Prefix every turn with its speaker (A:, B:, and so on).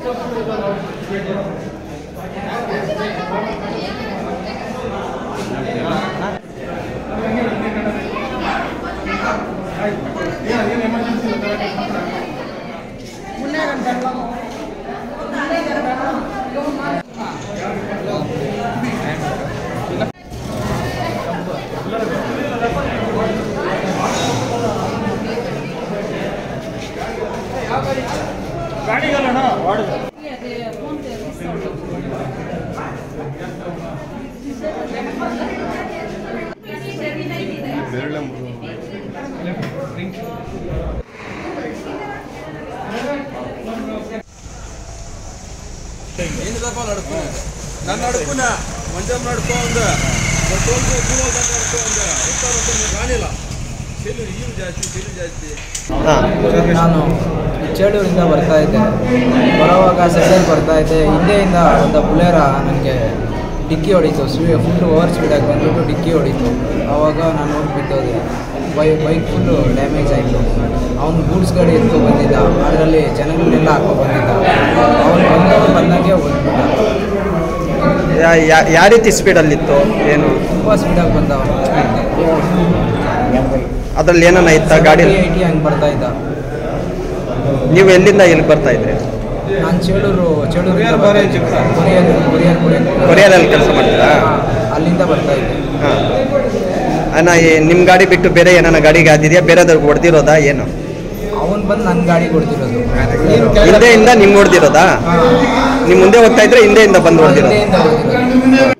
A: ఏంటిదప్ప నడుపు నన్ను నడుపునా మంచం నడుపు ఉంది తోలుకు కూలోలు నడుపు ఉంది వస్తారు వస్తారు మీరు రానిలా చెల్లు ಇವು ಜಾಸ್ತಿ ಚೆಲ್ಲು ಜಾಸ್ತಿ
B: ನಾನು ಚೇಳೂರಿಂದ ಬರ್ತಾ ಇದ್ದೆ ಬರೋವಾಗ ಸೈಡಲ್ಲಿ ಬರ್ತಾ ಇದ್ದೆ ಹಿಂದೆಯಿಂದ ಒಂದು ಬುಲೆರ ನನಗೆ ಡಿಕ್ಕಿ ಹೊಡಿತು ಸ್ಪೀ ಫುಲ್ಲು ಓವರ್ ಸ್ಪೀಡಾಗಿ ಬಂದ್ಬಿಟ್ಟು ಡಿಕ್ಕಿ ಹೊಡಿತು ಆವಾಗ ನಾನು ಹೋಗಿ ಬಿದ್ದೋದೆ ಬೈ ಬೈಕ್ ಫುಲ್ಲು ಡ್ಯಾಮೇಜ್ ಆಯಿತು ಅವ್ನು ಗೂಡ್ಸ್ ಗಾಡಿ ಎತ್ಕೊ ಬಂದಿದ್ದ ಅದರಲ್ಲಿ ಜನಗಳನ್ನೆಲ್ಲ ಹಾಕೋ ಬಂದಿದ್ದ ಅವ್ನು ಬಂದವನು ಬಂದಂಗೆ ಹೋಗ್ಬಿಟ್ಟ
C: ಯಾ- ಯಾ- ಯಾವ ರೀತಿ ಸ್ಪೀಡಲ್ಲಿತ್ತು ಏನು
B: ತುಂಬ ಸ್ಪೀಡಾಗಿ ಬಂದ ಅವನು
C: ಅದ್ರಲ್ಲಿ ಏನನ್ನ ಇತ್ತ ಗಾಡಿ
B: ಏಯ್ಟಿ ಹಂಗೆ ಬರ್ತಾ ಇದ್ದ
C: ನೀವು ಎಲ್ಲಿಂದ ಎಲ್ಲಿಗೆ ಬರ್ತಾ ಇದ್ರಿ
B: ನಾನು Chelur Chelur courier courier courier
C: ಕೊರಿಯಾದಲ್ಲಿ ಕೆಲಸ ಮಾಡ್ತೀರಾ
B: ಅಲ್ಲಿಂದ ಬರ್ತಾ ಇದ್ದೆ
C: ಹಾಂ ಅಣ್ಣ ನಿಮ್ಮ ಗಾಡಿ ಬಿಟ್ಟು ಬೇರೆ ಏನಾನ ಗಾಡಿಗೆ ಆದಿದೆಯಾ ಬೇರೆದವ್ರಿಗೆ ಹೊಡೆದಿರೋದಾ ಏನು
B: ಅವನು ಬಂದು ನನ್ನ ಗಾಡಿ ಕೊಡ್ತಿರೋದು
C: ಹಿಂದೆಯಿಂದ ನಿಮ್ಗೆ ಹೊಡೆದಿರೋದಾ
B: ಹಾ.
C: ನಿಮ್ಮ ಮುಂದೆ ಹೋಗ್ತಾ ಇದ್ರೆ ಹಿಂದೆಯಿಂದ ಬಂದು ಹೊಡೆದಿರೋದು
B: ಹಿಂದೆಯಿಂದ ಹೊಡ್ದಿರೋದು.